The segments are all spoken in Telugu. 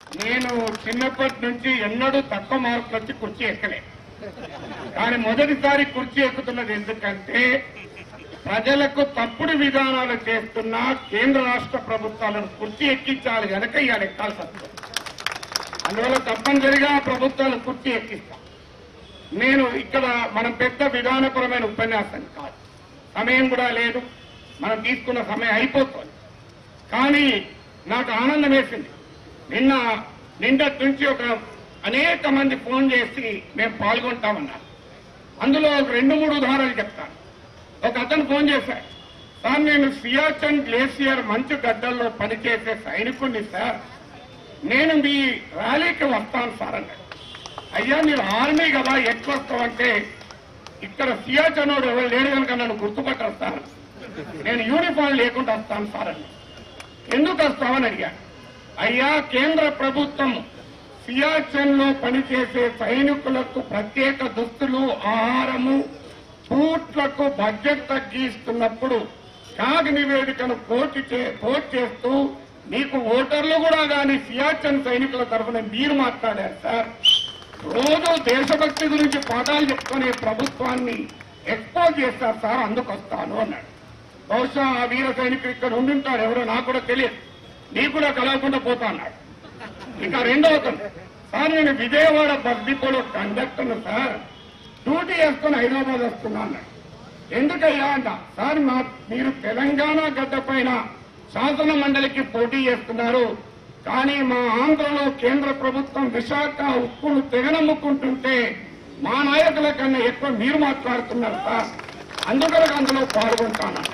నేను చిన్నప్పటి నుంచి ఎన్నడూ తక్కువ మార్కులు వచ్చి కుర్చీ ఎక్కలే కానీ మొదటిసారి కుర్చీ ఎక్కుతున్నది ఎందుకంటే ప్రజలకు తప్పుడు విధానాలు చేస్తున్న కేంద్ర రాష్ట్ర ప్రభుత్వాలను కుర్చీ ఎక్కించాలి కనుక ఇవాళ ఎక్కాల్సి వస్తుంది అందువల్ల తప్పనిసరిగా ప్రభుత్వాలు కుర్చీ ఎక్కిస్తాం నేను ఇక్కడ మనం పెద్ద విధానపరమైన ఉపన్యాసం కాదు సమయం కూడా లేదు మనం తీసుకున్న సమయం అయిపోతుంది కానీ నాకు ఆనందం వేసింది నిన్న నిన్నటి నుంచి ఒక అనేక మంది ఫోన్ చేసి మేము పాల్గొంటామన్నారు అందులో ఒక రెండు మూడు ఉదాహరణలు చెప్తాను ఒక అతను ఫోన్ చేశాడు సార్ నేను సియాచన్ గ్లేసియర్ మంచు గడ్డల్లో పనిచేసే సైనికుడిని సార్ నేను మీ ర్యాలీకి వస్తాను సార్ అన్నాడు అయ్యా మీరు ఆర్మీ కదా ఎక్కువ వస్తావంటే ఇక్కడ సియాచనోడు ఎవరు లేడు కనుక నన్ను గుర్తుపట్టరు సార్ నేను యూనిఫామ్ లేకుండా వస్తాను సార్ అని ఎందుకు వస్తామని అడిగాను అయ్యా కేంద్ర ప్రభుత్వం సియాచన్ లో పనిచేసే సైనికులకు ప్రత్యేక దుస్తులు ఆహారము బూట్లకు బడ్జెట్ తగ్గిస్తున్నప్పుడు కాగ్ నివేదికను కోర్టు చే- కోర్టు చేస్తూ మీకు ఓటర్లు కూడా కానీ సియాచన్ సైనికుల తరఫున మీరు మాట్లాడారు సార్ రోజు దేశభక్తి గురించి పాఠాలు చెప్పుకునే ప్రభుత్వాన్ని ఎక్స్పోజ్ చేస్తారు సార్ అందుకు వస్తాను అన్నాడు బహుశా ఆ వీర సైనికుడు ఇక్కడ ఉండుంటాడు ఎవరో నాకు కూడా తెలియదు నీకు కూడా కలవకుండా పోతా అన్నాడు ఇంకా రెండో అతను సార్ నేను విజయవాడ బస్ డిపోలో కండక్టర్ సార్ డ్యూటీ వేసుకుని హైదరాబాద్ వస్తున్నా అన్నాడు ఎందుకయ్యా అంట సార్ మా మీరు తెలంగాణ గడ్డ పైన శాసన మండలికి పోటీ చేస్తున్నారు కానీ మా ఆంధ్రలో కేంద్ర ప్రభుత్వం విశాఖ ఉప్పును తెగనమ్ముకుంటుంటే మా నాయకుల కన్నా ఎక్కువ మీరు మాట్లాడుతున్నారు సార్ అందుకని అందులో పాల్గొంటానన్నాడు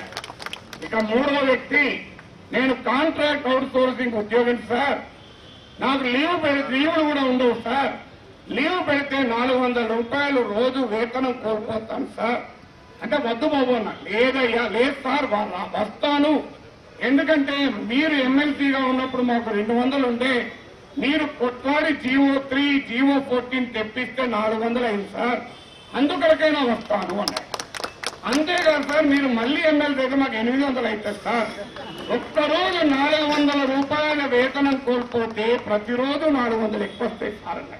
ఇక మూడవ వ్యక్తి నేను కాంట్రాక్ట్ అవుట్ సోర్సింగ్ ఉద్యోగం సార్ నాకు లీవ్ పెడితే లీవులు కూడా ఉండవు సార్ లీవ్ పెడితే నాలుగు వందల రూపాయలు రోజు వేతనం కోల్పోతాను సార్ అంటే వద్దు బాబు అన్న లేదయ్యా లేదు సార్ వా- రా- వస్తాను ఎందుకంటే మీరు ఎమ్మెల్సీగా ఉన్నప్పుడు మాకు రెండు వందలు ఉండే మీరు కొట్లాడి జీవో త్రీ జీవో ఫోర్టీన్ తెప్పిస్తే నాలుగు వందలు అయింది సార్ అందుకొరకైనా వస్తాను అన్నాడు అంతేకాదు సార్ మీరు మళ్ళీ ఎమ్మెల్యే దగ్గర మాకు ఎనిమిది వందలు అవుతుంది సార్ ఒక్కరోజు నాలుగు వందల రూపాయల వేతనం కోల్పోతే ప్రతిరోజు నాలుగు వందలు ఎక్కువ వస్తాయి సార్ అన్నాడు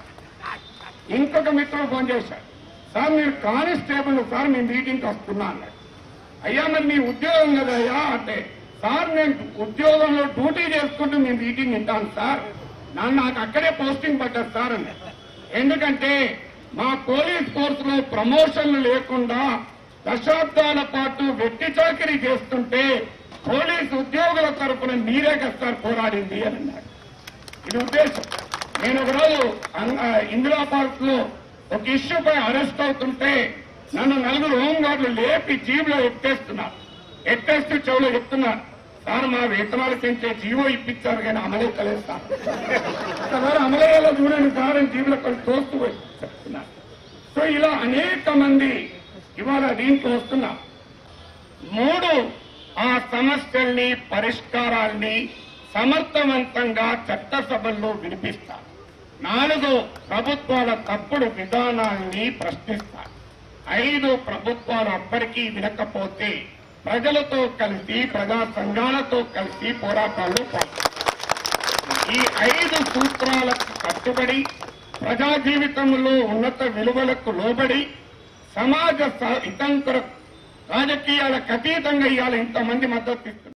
ఇంకొక మిత్రుడు ఫోన్ చేశాడు సార్ మీరు కానిస్టేబుల్ సార్ మీ మీటింగ్కి వస్తున్నా అన్నాడు అయ్యా మరి మీ ఉద్యోగం కదయ్యా అంటే సార్ నేను ఉద్యోగంలో డ్యూటీ చేసుకుంటూ మీ మీటింగ్ వింటాను సార్ నన్ను నాకు అక్కడే పోస్టింగ్ పడ్డారు సార్ అన్నాడు ఎందుకంటే మా పోలీస్ ఫోర్స్ లో ప్రమోషన్లు లేకుండా దశాబ్దాల పాటు వెట్టి చాకరీ చేస్తుంటే పోలీస్ ఉద్యోగుల తరపున మీరే కదా సార్ పోరాడింది అని అన్నాడు ఇది ఉద్దేశం నేను ఒకరోజు అన్- ఆ, ఇందిరా పార్క్ లో ఒక ఇష్యూపై అరెస్ట్ అవుతుంటే నన్ను నలుగురు హోంగార్డులు లేపి జీబ్ లో ఎత్తేస్తున్నారు ఎత్తేస్తూ చెవులో చెప్తున్నారు సార్ మా వేతనాలు పెంచే జీవో ఇప్పించారు కానీ అమలెక్కలేదు సార్ ఒకసారి అమలయ్యేలా చూడండి సార్ అని జీబులో కొన్ని తోస్తూ పోయి చెప్తున్నారు సో ఇలా అనేక మంది ఇవాళ దీంట్లో వస్తున్నారు మూడు ఆ సమస్యల్ని పరిష్కారాల్ని సమర్థవంతంగా చట్టసభల్లో వినిపిస్తారు నాలుగు ప్రభుత్వాల తప్పుడు విధానాల్ని ప్రశ్నిస్తారు ఐదు ప్రభుత్వాలు అప్పటికీ వినకపోతే ప్రజలతో కలిసి ప్రజా సంఘాలతో కలిసి పోరాటాల్లో పాల్గొంటారు ఈ ఐదు సూత్రాలకు కట్టుబడి ప్రజా జీవితంలో ఉన్నత విలువలకు లోబడి సమాజ స- హితం కొరకు రాజకీయాలకు అతీతంగా ఇవాళ ఇంతమంది మద్దతు ఇస్తున్నారు